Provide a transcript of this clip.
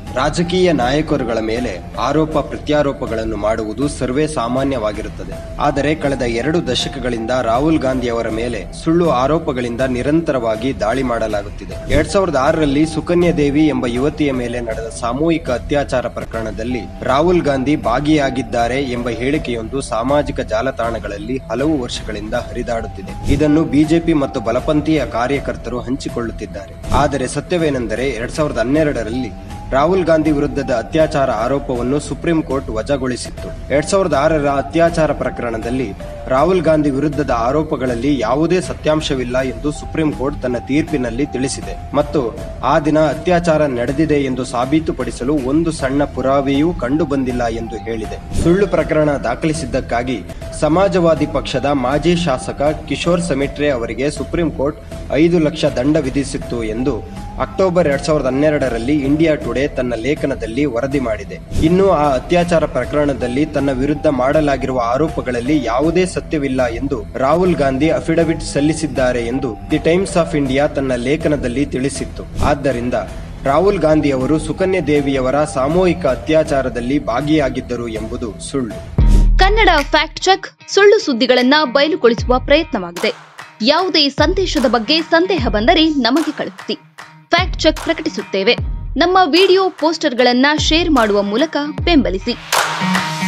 ರಾಜಕೀಯ ನಾಯಕರುಗಳ ಮೇಲೆ ಆರೋಪ ಪ್ರತ್ಯಾರೋಪಗಳನ್ನು ಮಾಡುವುದು ಸರ್ವೇ ಸಾಮಾನ್ಯವಾಗಿರುತ್ತದೆ ಆದರೆ ಕಳೆದ ಎರಡು ದಶಕಗಳಿಂದ ರಾಹುಲ್ ಗಾಂಧಿ ಅವರ ಮೇಲೆ ಸುಳ್ಳು ಆರೋಪಗಳಿಂದ ನಿರಂತರವಾಗಿ ದಾಳಿ ಮಾಡಲಾಗುತ್ತಿದೆ ಎರಡ್ ಸಾವಿರದ ಆರರಲ್ಲಿ ಸುಕನ್ಯಾ ದೇವಿ ಎಂಬ ಯುವತಿಯ ಮೇಲೆ ನಡೆದ ಸಾಮೂಹಿಕ ಅತ್ಯಾಚಾರ ಪ್ರಕರಣದಲ್ಲಿ ರಾಹುಲ್ ಗಾಂಧಿ ಭಾಗಿಯಾಗಿದ್ದಾರೆ ಎಂಬ ಹೇಳಿಕೆಯೊಂದು ಸಾಮಾಜಿಕ ಜಾಲತಾಣಗಳಲ್ಲಿ ಹಲವು ವರ್ಷಗಳಿಂದ ಹರಿದಾಡುತ್ತಿದೆ ಇದನ್ನು ಬಿಜೆಪಿ ಮತ್ತು ಬಲಪಂಥೀಯ ಕಾರ್ಯಕರ್ತರು ಹಂಚಿಕೊಳ್ಳುತ್ತಿದ್ದಾರೆ ಆದರೆ ಸತ್ಯವೇನೆಂದರೆ ಎರಡ್ ಸಾವಿರದ ಹನ್ನೆರಡರಲ್ಲಿ ರಾಹುಲ್ ಗಾಂಧಿ ವಿರುದ್ಧದ ಅತ್ಯಾಚಾರ ಆರೋಪವನ್ನು ಸುಪ್ರೀಂ ಕೋರ್ಟ್ ವಜಾಗೊಳಿಸಿತ್ತು ಎರಡ್ ಸಾವಿರದ ಆರರ ಅತ್ಯಾಚಾರ ಪ್ರಕರಣದಲ್ಲಿ ರಾಹುಲ್ ಗಾಂಧಿ ವಿರುದ್ಧದ ಆರೋಪಗಳಲ್ಲಿ ಯಾವುದೇ ಸತ್ಯಾಂಶವಿಲ್ಲ ಎಂದು ಸುಪ್ರೀಂ ಕೋರ್ಟ್ ತನ್ನ ತೀರ್ಪಿನಲ್ಲಿ ತಿಳಿಸಿದೆ ಮತ್ತು ಆ ದಿನ ಅತ್ಯಾಚಾರ ನಡೆದಿದೆ ಎಂದು ಸಾಬೀತುಪಡಿಸಲು ಒಂದು ಸಣ್ಣ ಪುರಾವೆಯೂ ಕಂಡು ಬಂದಿಲ್ಲ ಎಂದು ಹೇಳಿದೆ ಸುಳ್ಳು ಪ್ರಕರಣ ದಾಖಲಿಸಿದ್ದಕ್ಕಾಗಿ ಸಮಾಜವಾದಿ ಪಕ್ಷದ ಮಾಜಿ ಶಾಸಕ ಕಿಶೋರ್ ಸಮಿಟ್ರೆ ಅವರಿಗೆ ಸುಪ್ರೀಂ ಕೋರ್ಟ್ ಐದು ಲಕ್ಷ ದಂಡ ವಿಧಿಸಿತ್ತು ಎಂದು ಅಕ್ಟೋಬರ್ ಎರಡ್ ಸಾವಿರದ ಹನ್ನೆರಡರಲ್ಲಿ ಇಂಡಿಯಾ ಟುಡೇ ತನ್ನ ಲೇಖನದಲ್ಲಿ ವರದಿ ಮಾಡಿದೆ ಇನ್ನು ಆ ಅತ್ಯಾಚಾರ ಪ್ರಕರಣದಲ್ಲಿ ತನ್ನ ವಿರುದ್ಧ ಮಾಡಲಾಗಿರುವ ಆರೋಪಗಳಲ್ಲಿ ಯಾವುದೇ ಸತ್ಯವಿಲ್ಲ ಎಂದು ರಾಹುಲ್ ಗಾಂಧಿ ಅಫಿಡವಿಟ್ ಸಲ್ಲಿಸಿದ್ದಾರೆ ಎಂದು ದಿ ಟೈಮ್ಸ್ ಆಫ್ ಇಂಡಿಯಾ ತನ್ನ ಲೇಖನದಲ್ಲಿ ತಿಳಿಸಿತ್ತು ಆದ್ದರಿಂದ ರಾಹುಲ್ ಗಾಂಧಿ ಅವರು ಸುಕನ್ಯಾ ದೇವಿಯವರ ಸಾಮೂಹಿಕ ಅತ್ಯಾಚಾರದಲ್ಲಿ ಭಾಗಿಯಾಗಿದ್ದರು ಎಂಬುದು ಸುಳ್ಳು ಕನ್ನಡ ಫ್ಯಾಕ್ಟ್ ಚೆಕ್ ಸುಳ್ಳು ಸುದ್ದಿಗಳನ್ನ ಬಯಲುಗೊಳಿಸುವ ಪ್ರಯತ್ನವಾಗಿದೆ ಯಾವುದೇ ಸಂದೇಶದ ಬಗ್ಗೆ ಸಂದೇಹ ಬಂದರೆ ನಮಗೆ ಕಳುಹಿಸಿ ಫ್ಯಾಕ್ಟ್ ಚೆಕ್ ಪ್ರಕಟಿಸುತ್ತೇವೆ ನಮ್ಮ ವಿಡಿಯೋ ಪೋಸ್ಟರ್ಗಳನ್ನ ಶೇರ್ ಮಾಡುವ ಮೂಲಕ ಬೆಂಬಲಿಸಿ